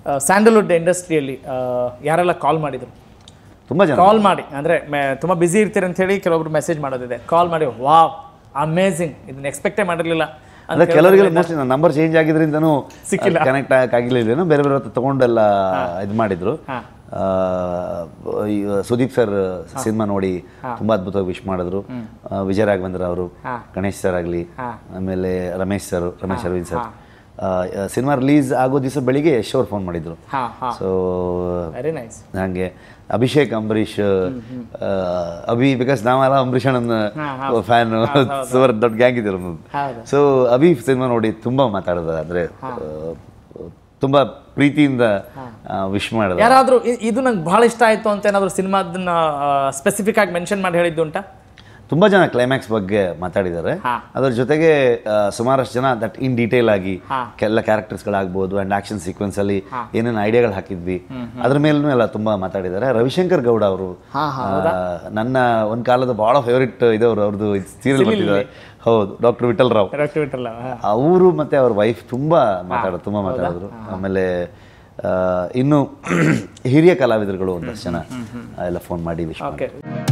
Sandalwood ಇಂಡಸ್ಟ್ರಿಯಲ್ಲಿ ಯಾರೆಲ್ಲ ಕಾಲ್ ಮಾಡಿದ್ರು ತುಂಬ ಜನ ಕಾಲ್ ಮಾಡಿ ಅಂದರೆ ತುಂಬ ಬ್ಯುಸಿ ಇರ್ತೀರಿ ಅಂತ ಹೇಳಿ ಕೆಲವೊಬ್ರು ಮೆಸೇಜ್ ಮಾಡೋದಿದೆ ಕಾಲ್ ಮಾಡಿ ವಾವ್ ಅಮೇಝಿಂಗ್ ಇದನ್ನ ಎಕ್ಸ್ಪೆಕ್ಟೇ ಮಾಡಿರಲಿಲ್ಲ ಅಂದ್ರೆ ಕೆಲವರಿಗೆಲ್ಲ ಮೋಸ್ಟ್ಲಿ ನನ್ನ ನಂಬರ್ ಚೇಂಜ್ ಆಗಿದ್ರಿಂದನೂ ಸಿಕ್ಕಿಲ್ಲ. ಕನೆಕ್ಟ್ ಆಗಿರ್ಲಿಲ್ಲೇನೋ ಬೇರೆ ಬೇರೆ ಹತ್ರ ತಗೊಂಡೆಲ್ಲ ಇದು ಮಾಡಿದ್ರು ಹಾ. ಆ, ಈ ಸುದೀಪ್ ಸರ್ ಸಿನಿಮಾ ನೋಡಿ ತುಂಬಾ ಅದ್ಭುತವಾಗಿ ವಿಶ್ ಮಾಡಿದ್ರು ಆ, ವಿಜಯ ರಾಘವೇಂದ್ರ ಅವರು ಹಾ. ಗಣೇಶ್ ಸರ್ ಆಗಲಿ ಹಾ. ಆಮೇಲೆ Ramesh sir Ramesh Aravind sir cinema release ಆಗೋ ದಿವಸ ಬೆಳಿಗ್ಗೆ ಯಶ್ ಅವ್ರು ಫೋನ್ ಮಾಡಿದ್ರು ಹಾಂ ಹಾಂ ಸೊ ವೆರಿ ನೈಸ್ ಹಾಗೆ ಅಭಿಷೇಕ್ ಅಂಬರೀಷ್ ಆ, ಅಭಿ ಬಿಕಾಸ್ ನಾವೆಲ್ಲ ಅಂಬರೀಷ್ ಅಣ್ಣನ ಫ್ಯಾನ್ ಸುವರ್ ದೊಡ್ಡ ಗ್ಯಾಂಗ್ ಇದೆ ನಮ್ಮದು ಹೌದು. ಸೊ ಅಭಿ ಸಿನಿಮಾ ನೋಡಿ ತುಂಬಾ ಮಾತಾಡಿದ ಅಂದ್ರೆ ಆ, ತುಂಬಾ ಪ್ರೀತಿಯಿಂದ ವಿಶ್ ಮಾಡಿದ ಯಾರಾದರೂ ಇದು ನಂಗೆ ಭಾಳ ಇಷ್ಟ ಆಯಿತು ಅಂತ ಏನಾದರೂ ಸಿನಿಮಾದನ್ನ ಸ್ಪೆಸಿಫಿಕ್ ಆಗಿ ಮೆನ್ಷನ್ ಮಾಡಿ ಹೇಳಿದ್ದು ಉಂಟಾ ತುಂಬಾ ಜನ ಕ್ಲೈಮ್ಯಾಕ್ಸ್ ಬಗ್ಗೆ ಮಾತಾಡಿದ್ದಾರೆ ಹಾ. ಅದ್ರ ಜೊತೆಗೆ ಆ, ಸುಮಾರಷ್ಟು ಜನ ದಟ್ ಇನ್ ಡೀಟೇಲ್ ಆಗಿ ಹಾ. ಎಲ್ಲ ಕ್ಯಾರೆಕ್ಟರ್ಸ್ಗಳಾಗ್ಬೋದು ಅಂಡ್ ಆಕ್ಷನ್ ಸೀಕ್ವೆನ್ಸ್ ಅಲ್ಲಿ ಏನೇನು ಐಡಿಯಾಗಳು ಹಾಕಿದ್ವಿ ಅದ್ರ ಮೇಲೂ ಎಲ್ಲ ತುಂಬಾ ಮಾತಾಡಿದ್ದಾರೆ ರವಿಶಂಕರ್ ಗೌಡ ಅವರು ಹಾ, ನನ್ನ ಒಂದ್ ಕಾಲದ ಬಹಳ ಫೇವರಿಟ್ ಇದವರು ಅವ್ರದ್ದು ಸೀರಿಯಲ್ ಬರ್ತಿದ್ದಾರೆ ಹೌದು ಡಾಕ್ಟರ್ ವಿಠಲ್ ರಾವ್ ಕರೆಕ್ಟ್ ಬಿಟ್ಟಲ್ಲ ಅವರು ಮತ್ತೆ ಅವ್ರ ವೈಫ್ ತುಂಬಾ ಮಾತಾಡೋದು ತುಂಬಾ ಮಾತಾಡಿದ್ರು ಆಮೇಲೆ ಆ, ಇನ್ನು ಹಿರಿಯ ಕಲಾವಿದರುಗಳು ಒಂದಷ್ಟು ಜನ ಎಲ್ಲ ಫೋನ್ ಮಾಡಿ ವಿಶ್ ಓಕೆ